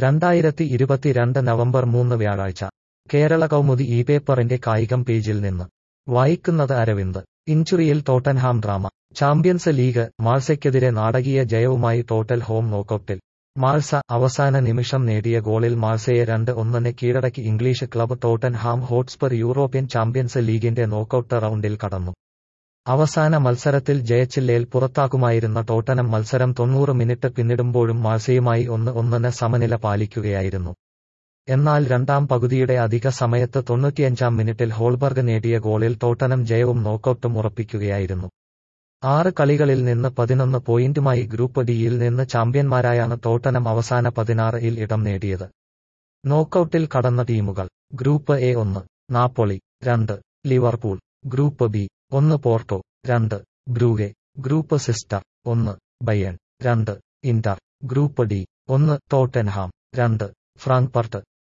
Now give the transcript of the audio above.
രണ്ടായിരത്തി ഇരുപത്തിരണ്ട് നവംബർ മൂന്ന് വ്യാഴാഴ്ച കേരള കൗമുദി ഈ പേപ്പറിന്റെ കായികം പേജിൽ നിന്ന് വായിക്കുന്നത് അരവിന്ദ് ഇഞ്ചുറിയിൽ ടോട്ടൻഹാം ഡ്രാമ ചാമ്പ്യൻസ് ലീഗ് മാൾസയ്ക്കെതിരെ നാടകീയ ജയവുമായി ടോട്ടൽ ഹോം നോക്കൌട്ടിൽ മാൾസ അവസാന നിമിഷം നേടിയ ഗോളിൽ മാൾസയെ രണ്ട് ഒന്നിന് കീഴടക്കി English club Tottenham Hotspur European Champions ലീഗിന്റെ നോക്കൌട്ട് റൗണ്ടിൽ കടന്നു അവസാന മത്സരത്തിൽ ജയച്ചില്ലയിൽ പുറത്താക്കുമായിരുന്ന ടോട്ടനം മത്സരം തൊണ്ണൂറ് മിനിറ്റ് പിന്നിടുമ്പോഴും മാൾസയുമായി ഒന്ന് ഒന്നിന് സമനില പാലിക്കുകയായിരുന്നു എന്നാൽ രണ്ടാം പകുതിയുടെ അധിക സമയത്ത് തൊണ്ണൂറ്റിയഞ്ചാം മിനിറ്റിൽ ഹോൾബർഗ് നേടിയ ഗോളിൽ ടോട്ടനം ജയവും നോക്കൌട്ടും ഉറപ്പിക്കുകയായിരുന്നു ആറ് കളികളിൽ നിന്ന് പതിനൊന്ന് പോയിന്റുമായി ഗ്രൂപ്പ് ഡിയിൽ നിന്ന് ചാമ്പ്യന്മാരായാണ് ടോട്ടനം അവസാന പതിനാറിൽ ഇടം നേടിയത് നോക്കൌട്ടിൽ കടന്ന ടീമുകൾ ഗ്രൂപ്പ് എ ഒന്ന് നാപ്പൊളി രണ്ട് ലിവർപൂൾ ഗ്രൂപ്പ് ബി ഒന്ന് പോർട്ടോ രണ്ട് ബ്രൂഗെ ഗ്രൂപ്പ് സിസ്റ്റർ ഒന്ന് ബയൺ രണ്ട് ഇന്റർ ഗ്രൂപ്പ് ഡി ഒന്ന് ടോട്ടൻഹാം രണ്ട് ഫ്രാങ്ക്ഫർട്ട്